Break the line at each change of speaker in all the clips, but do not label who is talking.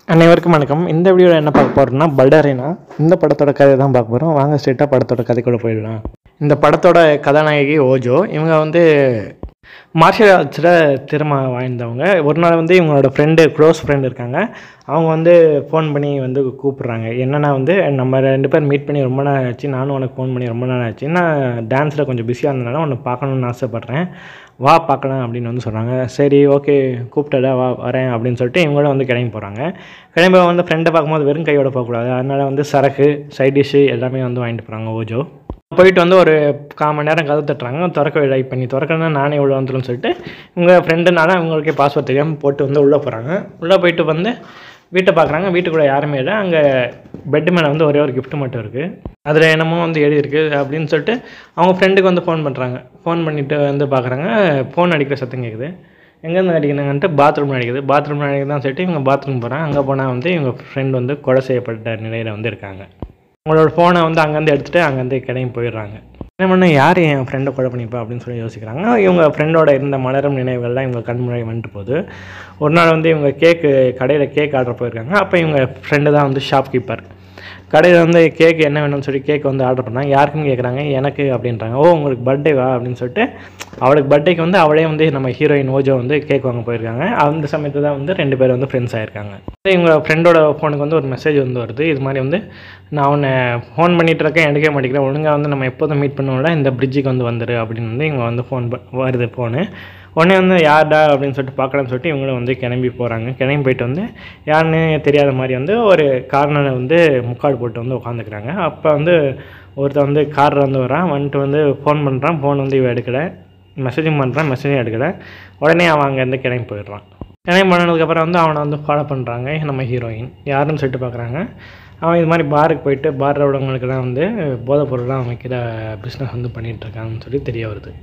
அனைவருக்கும் வணக்கம் இந்த வீடியோவில் என்ன பார்க்க போகிறோம்னா பல்டரினா இந்த படத்தோட கதை தான் பார்க்க போகிறோம் வாங்க ஸ்ட்ரெயிட்டாக படத்தோட கதைக்குள்ளே போயிடலாம் இந்த படத்தோட கதாநாயகி ஓஜோ இவங்க வந்து மார்ஷியல் ஆர்ட்ஸில் திறமை வாய்ந்தவங்க ஒரு நாள் வந்து இவங்களோட ஃப்ரெண்டு க்ளோஸ் ஃப்ரெண்டு இருக்காங்க அவங்க வந்து ஃபோன் பண்ணி வந்து கூப்பிட்றாங்க என்னென்னா வந்து நம்ம ரெண்டு பேர் மீட் பண்ணி ரொம்ப நாள் ஆச்சு நானும் உனக்கு ஃபோன் பண்ணி ரொம்ப நாள் ஆச்சு நான் டான்ஸில் கொஞ்சம் பிஸியாக இருந்தனால உன்னை பார்க்கணுன்னு ஆசைப்பட்றேன் வா பார்க்கலாம் அப்படின்னு வந்து சொல்கிறாங்க சரி ஓகே கூப்பிட்டல வா வரேன் அப்படின்னு சொல்லிட்டு இவங்களும் வந்து கிளம்பி போகிறாங்க கிளம்பி வந்து ஃப்ரெண்டை பார்க்கும்போது வெறும் கையோட போகக்கூடாது அதனால் வந்து சரக்கு சைட் டிஷ்ஷு எல்லாமே வந்து வாங்கிட்டு போகிறாங்க ஓஜோ போயிட்டு வந்து ஒரு கால் மணி நேரம் கதவு தட்டுறாங்க திறக்க ட்ரை பண்ணி திறக்கணும்னா நானே உள்ள வந்துடும் சொல்லிட்டு இவங்க ஃப்ரெண்டுனால அவங்களுக்கே பாஸ்வேர்ட் தெரியாமல் போட்டு வந்து உள்ளே போகிறாங்க உள்ளே போயிட்டு வந்து வீட்டை பார்க்குறாங்க வீட்டுக்குள்ளே யாருமே இல்லை அங்கே பெட்டு மேலே வந்து ஒரே ஒரு gift மட்டும் இருக்குது அதில் என்னமோ வந்து எழுதியிருக்கு அப்படின்னு சொல்லிட்டு அவங்க ஃப்ரெண்டுக்கு வந்து ஃபோன் பண்ணுறாங்க ஃபோன் பண்ணிவிட்டு வந்து பார்க்குறாங்க ஃபோன் அடிக்கிற சத்தம் கேட்குது எங்கேருந்து அடிக்கிறாங்கன்ட்டு பாத்ரூம் அடிக்குது பாத்ரூம் அடிக்குதான் சொல்லிட்டு இவங்க பாத்ரூம் போகிறாங்க அங்கே போனால் வந்து இவங்க ஃப்ரெண்ட் வந்து கொலை செய்யப்பட்ட நிலையில் வந்து இருக்காங்க உங்களோட ஃபோனை வந்து அங்கேருந்து எடுத்துகிட்டு அங்கேருந்து கிளம்பி போயிடுறாங்க என்ன பண்ண யார் என் ஃப்ரெண்டை கொலை பண்ணிப்பா அப்படின்னு சொல்லி யோசிக்கிறாங்க இவங்க ஃப்ரெண்டோட இருந்த மலரும் நினைவுகள்லாம் இவங்க கண் முன்னாடி வந்துட்டு போகுது ஒரு நாள் வந்து இவங்க கேக்கு கடையில் கேக் ஆர்டர் போயிருக்காங்க அப்போ இவங்க ஃப்ரெண்டு தான் வந்து ஷாப்கீப்பர் கடையில் வந்து கேக் என்ன வேணும்னு சொல்லி கேக் வந்து ஆர்டர் பண்ணாங்க யாருக்குன்னு கேட்குறாங்க எனக்கு அப்படின்றாங்க ஓ உங்களுக்கு பர்த்டேவா அப்படின்னு சொல்லிட்டு அவளுக்கு பர்த்டேக்கு வந்து அவளே வந்து நம்ம ஹீரோயின் ஓஜோ வந்து கேக் வாங்க போயிருக்காங்க அந்த சமயத்தில் தான் வந்து ரெண்டு பேர் வந்து ஃப்ரெண்ட்ஸ் ஆயிருக்காங்க இவங்க ஃப்ரெண்டோட ஃபோனுக்கு வந்து ஒரு மெசேஜ் வந்து வருது இது மாதிரி வந்து நான் உன்னை ஃபோன் பண்ணிட்டு இருக்கேன் எடுக்கவே மாட்டேங்கிறேன் ஒழுங்காக வந்து நம்ம எப்போதும் மீட் பண்ணுவோம்ல இந்த பிரிட்ஜுக்கு வந்து வந்துரு அப்படின்னு வந்து இவங்க வந்து ஃபோன் வருது ஃபோனு உடனே வந்து யார்டா அப்படின்னு சொல்லிட்டு பார்க்கலான்னு சொல்லிட்டு இவங்களும் வந்து கிளம்பி போகிறாங்க கிளம்பி போயிட்டு வந்து யாருன்னு தெரியாத மாதிரி வந்து ஒரு கார்னரை வந்து முக்காடு போட்டு வந்து உட்காந்துக்கிறாங்க அப்போ வந்து ஒருத்தன் வந்து காரில் வந்து வரான் வந்துட்டு வந்து ஃபோன் பண்ணுறான் ஃபோன் வந்து இவன் எடுக்கலை மெசேஜும் பண்ணுறான் மெசேஜும் எடுக்கலை உடனே அவன் அங்கேருந்து கிளம்பி போயிடுறான் கிளம்பி போனதுக்கப்புறம் வந்து அவனை வந்து ஃபாலோ பண்ணுறாங்க நம்ம ஹீரோயின் யாருன்னு சொல்லிட்டு பார்க்குறாங்க அவன் இது மாதிரி பாருக்கு போயிட்டு பாரில் உள்ளவங்களுக்கெல்லாம் வந்து போதைப் பொருள்லாம் வைக்கிற பிஸ்னஸ் வந்து பண்ணிகிட்டு இருக்கான்னு சொல்லி தெரிய வருது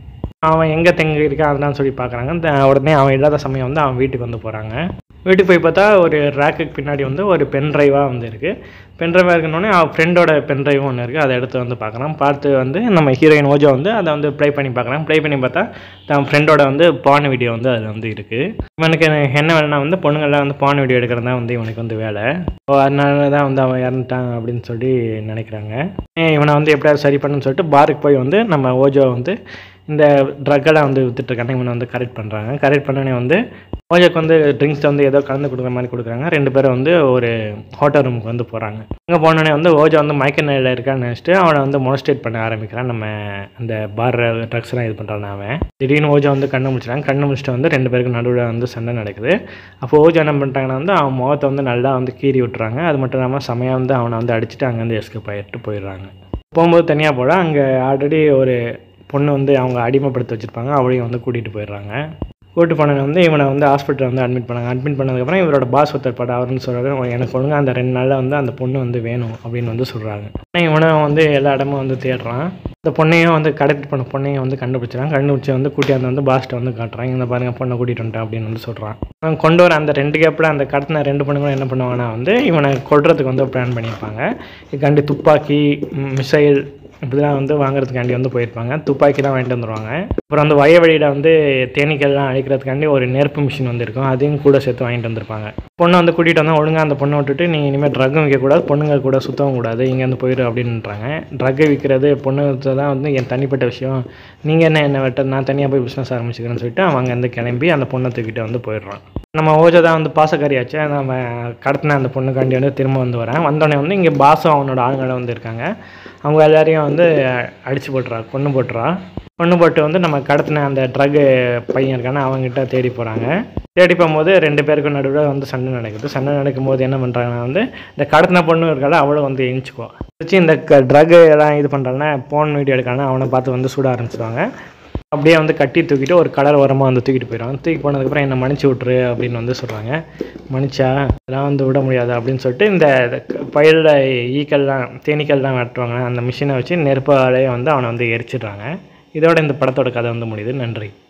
அவன் எங்கே தங்கி இருக்கான் அதெல்லாம் சொல்லி பார்க்குறாங்க த- உடனே அவன் இல்லாத சமயம் வந்து அவன் வீட்டுக்கு வந்து போகிறாங்க வீட்டுக்கு போய் பார்த்தா ஒரு ரேக்குக்கு பின்னாடி வந்து ஒரு பென் ட்ரைவாக வந்து இருக்குது பென் ட்ரைவாக இருக்கணுன்னே அவன் ஃப்ரெண்டோட பென் ட்ரைவும் ஒன்று இருக்குது அதை எடுத்து வந்து பார்க்குறான் பார்த்து வந்து நம்ம ஹீரோயின் ஓஜோ வந்து அதை வந்து ப்ளே பண்ணி பார்க்குறான் ப்ளே பண்ணி பார்த்தா தன் ஃப்ரெண்டோட வந்து பான் வீடியோ வந்து அது வந்து இருக்குது இவனுக்கு என்ன வேலைனா வந்து பொண்ணுங்கள்லாம் வந்து பான் வீடியோ எடுக்கிறது தான் வந்து இவனுக்கு வந்து வேலை ஸோ அதனால தான் வந்து அவன் இறந்துட்டான் அப்படின்னு சொல்லி நினைக்கிறாங்க ஏன் இவனை வந்து எப்படியாவது சரி பண்ணுன்னு சொல்லிட்டு பாருக்கு போய் வந்து நம்ம ஓஜோ வந்து இந்த ட்ரக்கெல்லாம் வந்து வித்துட்ருக்காங்க இவனை வந்து கரெக்ட் பண்ணுறாங்க கரெக்ட் பண்ணனே வந்து ஓஜோக்கு வந்து ட்ரிங்க்ஸ் வந்து ஏதோ கலந்து கொடுக்குற மாதிரி கொடுக்குறாங்க ரெண்டு பேரும் வந்து ஒரு ஹோட்டல் ரூமுக்கு வந்து போகிறாங்க அங்கே போனோடனே வந்து ஓஜோ வந்து மயக்க நிலையில் இருக்கான்னு நினச்சிட்டு அவனை வந்து மொனஸ்டேட் பண்ண ஆரம்பிக்கிறான் நம்ம அந்த பார் ட்ரக்ஸ்லாம் இது பண்ணுறான் அவன் திடீர்னு ஓஜோ வந்து கண்ணு முடிச்சிட்டாங்க கண்ணு முடிச்சுட்டு வந்து ரெண்டு பேருக்கு நடுவில் வந்து சண்டை நடக்குது அப்போ ஓஜோ என்ன பண்ணிட்டாங்கன்னா வந்து அவன் முகத்தை வந்து நல்லா வந்து கீறி விட்டுறாங்க அது மட்டும் இல்லாமல் செமையாக வந்து அவனை வந்து அடிச்சுட்டு அங்கேருந்து எஸ்கேப் ஆகிட்டு போயிடுறாங்க போகும்போது தனியாக போல அங்கே ஆல்ரெடி ஒரு பொண்ணு வந்து அவங்க அடிமைப்படுத்தி வச்சுருப்பாங்க அவளையும் வந்து கூட்டிகிட்டு போயிடுறாங்க கூட்டு போனவங்க வந்து இவனை வந்து ஹாஸ்பிட்டல் வந்து அட்மிட் பண்ணாங்க அட்மிட் பண்ணதுக்கப்புறம் இவரோட பாஸ் ஒருத்தர் பட அவருன்னு சொல்கிறாரு எனக்கு ஒழுங்கா அந்த ரெண்டு நாளில் வந்து அந்த பொண்ணு வந்து வேணும் அப்படின்னு வந்து சொல்கிறாங்க ஆனால் இவனும் வந்து எல்லா இடமும் வந்து தேடுறான் இந்த பொண்ணையும் வந்து கடத்தி பண்ண பொண்ணையும் வந்து கண்டுபிடிச்சான் கண்டுபிடிச்சி வந்து கூட்டியாந்து வந்து பாஸ்ட்டை வந்து காட்டுறான் இந்த பாருங்க பொண்ணை கூட்டிகிட்டு வந்துட்டேன் அப்படின்னு வந்து சொல்கிறான் அவன் கொண்டு வர அந்த ரெண்டு கேப்பில் அந்த கடத்தின ரெண்டு பொண்ணுங்களும் என்ன பண்ணுவாங்கன்னா வந்து இவனை கொல்றதுக்கு வந்து பிளான் பண்ணியிருப்பாங்க இதுக்காண்டி துப்பாக்கி மிசைல் இப்படிலாம் வந்து வாங்குறதுக்காண்டி வந்து போயிருப்பாங்க துப்பாக்கிலாம் வாங்கிட்டு வந்துருவாங்க அப்புறம் வந்து வய வழியில் வந்து தேனீக்கள்லாம் அழிக்கிறதுக்காண்டி ஒரு நெருப்பு மிஷின் வந்து இருக்கும் அதையும் கூட சேர்த்து வாங்கிட்டு வந்திருப்பாங்க பொண்ணை வந்து கூட்டிகிட்டு வந்தால் ஒழுங்காக அந்த பொண்ணை விட்டுட்டு நீ இனிமேல் ட்ரக்கும் விற்கக்கூடாது பொண்ணுங்க கூட சுத்தவும் கூடாது இங்கேருந்து போயிரு அப்படின்றாங்க ட்ரக்கை விற்கிறது பொண்ணு தான் வந்து என் தனிப்பட்ட விஷயம் நீங்கள் என்ன என்ன வெட்ட நான் தனியாக போய் பிஸ்னஸ் ஆரம்பிச்சுக்கிறேன்னு சொல்லிட்டு அவன் அங்கேருந்து கிளம்பி அந்த பொண்ணை தூக்கிட்டு வந்து போயிடுறான் நம்ம ஓஜோ தான் வந்து பாசக்காரியாச்சு நம்ம கடத்தின அந்த பொண்ணுக்காண்டி வந்து திரும்ப வந்து வரேன் வந்தோடனே வந்து இங்கே பாசும் அவனோட ஆளுங்களும் வந்து இருக்காங்க அவங்க எல்லாரையும் வந்து அடிச்சு போட்டுறா கொன்று போட்டுறா கொன்று போட்டு வந்து நம்ம கடத்தின அந்த ட்ரக்கு பையன் இருக்கான அவங்ககிட்ட தேடி போகிறாங்க தேடி போகும்போது ரெண்டு பேருக்கும் நடுவில் வந்து சண்டை நடக்குது சண்டை நடக்கும்போது என்ன பண்ணுறாங்கன்னா வந்து இந்த கடத்தின பொண்ணு இருக்கால அவளும் வந்து எஞ்சிக்குவா வச்சு இந்த ட்ரக்கு எல்லாம் இது பண்ணுறாங்கன்னா போன் வீடியோ எடுக்கான அவனை பார்த்து வந்து சுட ஆரம்பிச்சிடுவாங்க அப்படியே வந்து கட்டி தூக்கிட்டு ஒரு கடல் ஓரமாக வந்து தூக்கிட்டு போயிடுவாங்க தூக்கி போனதுக்கப்புறம் என்னை மன்னிச்சு விட்ரு அப்படின்னு வந்து சொல்கிறாங்க மன்னிச்சா அதெல்லாம் வந்து விட முடியாது அப்படின்னு சொல்லிட்டு இந்த பயிரில் ஈக்கள்லாம் தேனீக்கள்லாம் வெட்டுவாங்க அந்த மிஷினை வச்சு நெருப்பாலே வந்து அவனை வந்து எரிச்சிடுறாங்க இதோட இந்த படத்தோட கதை வந்து முடியுது நன்றி